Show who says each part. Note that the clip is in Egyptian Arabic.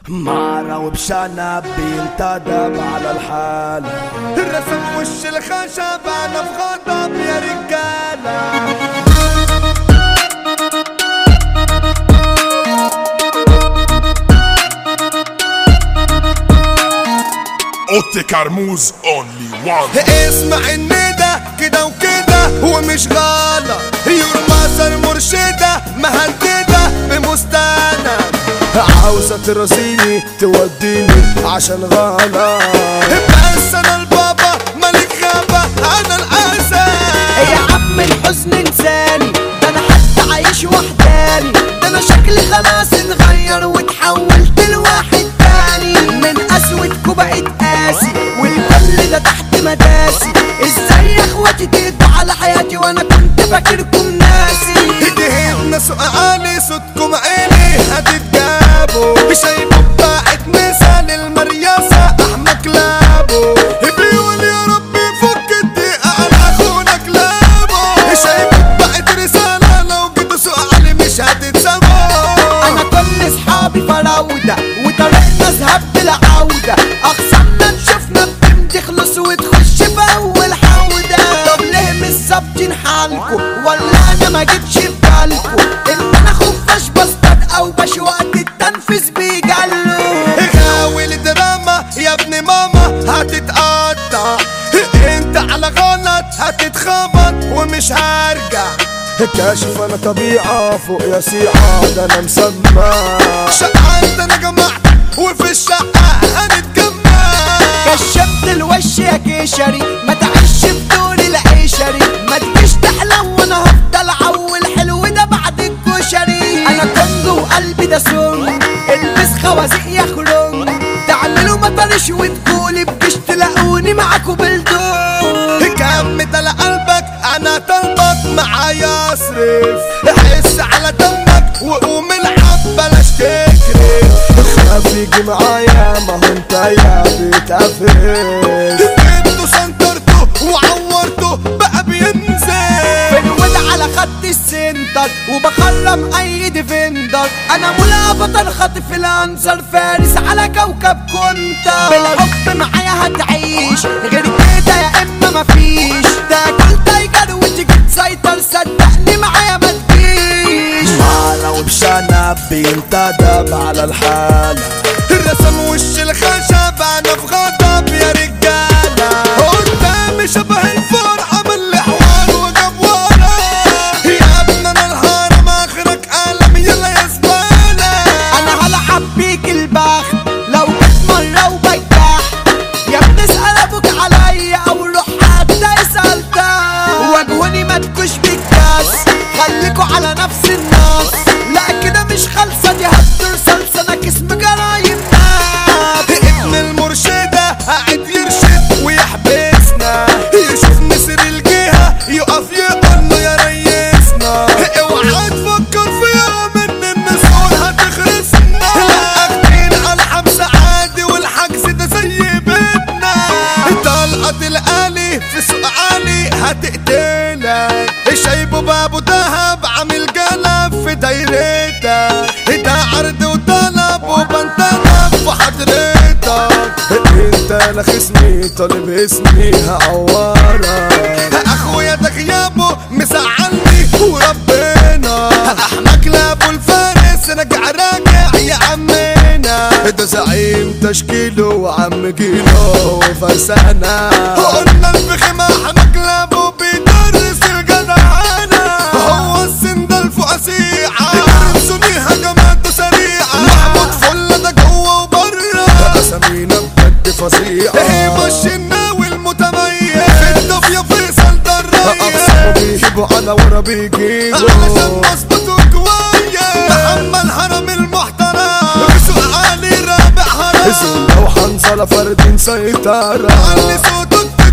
Speaker 1: مارا وبشنب بينتدب على الحالة الرسم وش الخشب انا في غضب يا رجالة
Speaker 2: اوتي كرموز اونلي وان
Speaker 1: اسمع الندى كده وكده ومش غلط يرمى المرشدة مهددة بمستند عاوزة ترسيني توديني عشان غلط بس انا البابا ملك غابة انا الاسد
Speaker 3: يا عم الحزن انساني ده انا حتى عايش وحداني ده انا شكلي خلاص اتغير واتحولت لواحد تاني من اسودكوا بقيت قاسي والكل ده تحت مداسي ازاي يا اخواتي تقضوا على حياتي وانا كنت فاكركم ناسي
Speaker 1: دهنا سؤالي صوتكم عيني هتتجابوا شايفوا بقت مثال المرياسة احمى كلابه بيقول يا ربي فك الدقيقة على اخونا كلابه شايفوا بقت رسالة لو جيتوا سؤالي مش هتتسابوا
Speaker 3: انا كل اصحابي فراودة وطريقنا ذهب بلا عودة اخصامنا نشوفنا بتمضي خلص وتخش باول حودة طب ليه مش ظابطين حالكوا ولا انا ما جيتش في بالكوا ان انا خفاش بصطاد او باش وقت التنفيذ بيجلوا
Speaker 1: غاوي دراما يا ابن ماما هتتقطع انت على غلط هتتخبط ومش هرجع كاشف انا طبيعة فوق يا سيعة ده انا مسمى شقعت انا جمعت وفي الشقة هنتجمع
Speaker 3: كشفت الوش يا كشري ما تعيش بدون العشري ما تجيش تحلم وانا هفضل عول حلو ده بعد الكشري انا كنت وقلبي ده سم البس خوازيق يا خرم تعملوا مطرش وتقولي بجيش تلاقوني معاكوا بالدور
Speaker 1: كمل على قلبك انا طلبك معايا اصرف حس على دمك وقوم العب بلاش تكرف خاف يجي معايا ما هو انت يا بتقفل انتوا سنترته وعورته بقى بينزل
Speaker 3: بنود على خط السنتر وبخرم اي ديفندر انا ملعبة خاطف الانظر فارس على كوكب كنت بالحب معايا هتعيش غير كده يا اما مفيش تاكل تايجر وتيجي تسيطر صدقني معايا ما تجيش
Speaker 1: معنا وبشنب بينتدب على الحالة الرسم وش الخشب انا في غضب يا رجالة قدامي شبه الفرقة من الحوار وجاب ورا يا ابن انا الهرم اخرك قلم يلا يا زبالة
Speaker 3: انا هلعب بيك البخت لو جيت مرة وبجح يا ابني اسأل ابوك عليا او روح حتى اسأل ده واجهوني ما تكوش بالكاس خليكوا على نفس الناس لا كده مش خالصة دي هتدور صلصة انا كسم جرايم ناب
Speaker 1: ابن المرشدة قاعد يرشد ويحبسنا يشوف نسر الجهة يقف يقول له يا ريسنا اوعى تفكر في يوم ان النسون هتخرسنا اخدين على الحبس عادي والحجز ده زي بيتنا طلقة الآلي في سوق عالي هتقتلك شايبه بابو دهب عامل قلب في دايرتك ده عرض وطلب وبنطلب في حضرتك انت لخصني طالب اسمي هعورك اخويا ده غيابه مسعني وربنا احمى كلاب الفارس رجع راجع يا عمنا ده زعيم تشكيله وعم جيله فرسانة قلنا الفخم احمى كلابه بيدرس الجدعانة هو السن ده الفقسيعة يرسوني هجماته سريعة محمود فل ده جوه وبره اسامينا بجد فظيعة هيبة الشناوي المتميز في الدفية فيصل ده الريس اقصى بيجيبوا على ورا بيجيبوا علشان مظبوط وكويس محمد الهرم المحترم بسوق عالي رابع هرم لو حنصلة فرد سيطرة علي صوته